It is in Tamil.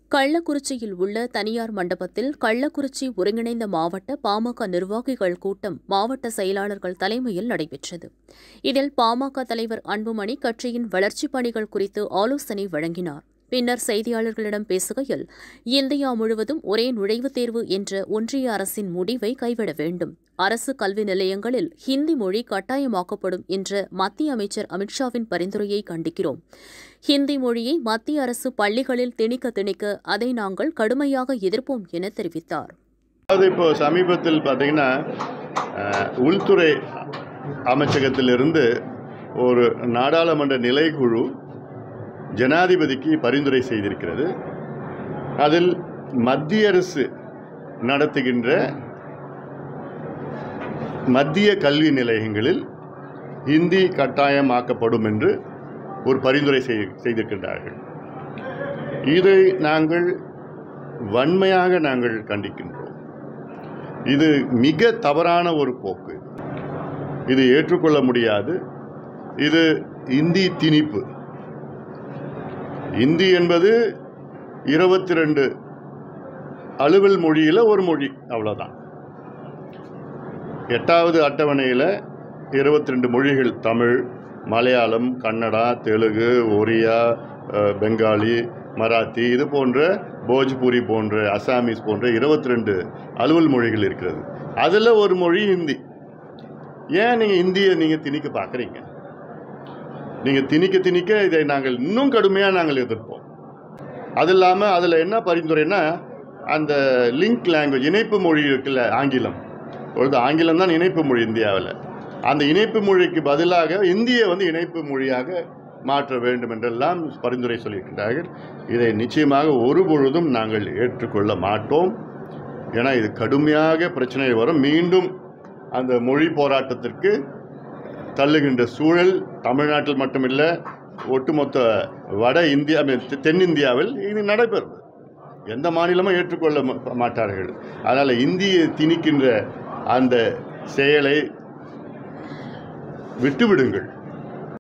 கள்ளக்குறிச்சியில் உள்ள தனியார் மண்டபத்தில் கள்ளக்குறிச்சி ஒருங்கிணைந்த மாவட்ட பாமக நிர்வாகிகள் கூட்டம் மாவட்ட செயலாளர்கள் தலைமையில் நடைபெற்றது இதில் பாமக தலைவர் அன்புமணி கட்சியின் வளர்ச்சிப் பணிகள் குறித்து ஆலோசனை வழங்கினார் பின்னர் செய்தியாளர்களிடம் பேசுகையில் இந்தியா முழுவதும் ஒரே நுழைவுத் தேர்வு என்ற ஒன்றிய அரசின் முடிவை கைவிட வேண்டும் அரசு கல்வி நிலையங்களில் ஹிந்தி மொழி கட்டாயமாக்கப்படும் என்ற மத்திய அமைச்சர் அமித்ஷாவின் பரிந்துரையை கண்டிக்கிறோம் ஹிந்தி மொழியை மத்திய அரசு பள்ளிகளில் திணிக்க திணிக்க அதை நாங்கள் கடுமையாக எதிர்ப்போம் என தெரிவித்தார் அதாவது இப்போ சமீபத்தில் பார்த்தீங்கன்னா அஹ், உள்துறை அமைச்சகத்திலிருந்து ஒரு நாடாளுமன்ற நிலைக்குழு ஜனாதிபதிக்கு பரிந்துரை செய்திருக்கிறது அதில் மத்திய அரசு நடத்துகின்ற மத்திய கல்வி நிலையங்களில் ஹிந்தி கட்டாயமாக்கப்படும் என்று ஒரு பரிந்துரை செய்- செய்திருக்கின்றார்கள் இதை நாங்கள் வன்மையாக நாங்கள் கண்டிக்கின்றோம் இது மிக தவறான ஒரு போக்கு இது ஏற்றுக்கொள்ள முடியாது இது இந்தி திணிப்பு இந்தி என்பது இருபத்தி ரெண்டு அலுவல் மொழியில் ஒரு மொழி அவ்வளோதான் எட்டாவது அட்டவணையில் இருபத்தி ரெண்டு மொழிகள் தமிழ் மலையாளம் கன்னடா தெலுங்கு ஒரியா அஹ், பெங்காலி மராத்தி இது போன்ற போஜ்பூரி போன்ற அசாமீஸ் போன்ற இருபத்தி ரெண்டு அலுவல் மொழிகள் இருக்கிறது அதில் ஒரு மொழி ஹிந்தி ஏன் நீங்கள் இந்தியை நீங்கள் திணிக்க பார்க்குறீங்க நீங்கள் திணிக்க திணிக்க இதை நாங்கள் இன்னும் கடுமையாக நாங்கள் எதிர்ப்போம் அது இல்லாமல் அதில் என்ன பரிந்துரைன்னா அந்த லிங்க் லாங்குவேஜ் இணைப்பு மொழி இருக்குல்ல ஆங்கிலம் பொழுது ஆங்கிலம் தான் இணைப்பு மொழி இந்தியாவில் அந்த இணைப்பு மொழிக்கு பதிலாக இந்தியை வந்து இணைப்பு மொழியாக மாற்ற வேண்டும் என்றெல்லாம் பரிந்துரை சொல்லியிருக்கின்றார்கள் இதை நிச்சயமாக ஒரு பொழுதும் நாங்கள் ஏற்றுக்கொள்ள மாட்டோம் ஏன்னா இது கடுமையாக பிரச்சனை வரும் மீண்டும் அந்த மொழி போராட்டத்திற்கு தள்ளுகின்ற சூழல் தமிழ்நாட்டில் மட்டுமில்லை ஒட்டுமொத்த வட இந்தியா I mean, தெ- தென்னிந்தியாவில் இது நடைபெறும் எந்த மாநிலமும் ஏற்றுக்கொள்ள ம- மாட்டார்கள் அதனால் இந்தியை திணிக்கின்ற அந்த செயலை விட்டுவிடுங்கள்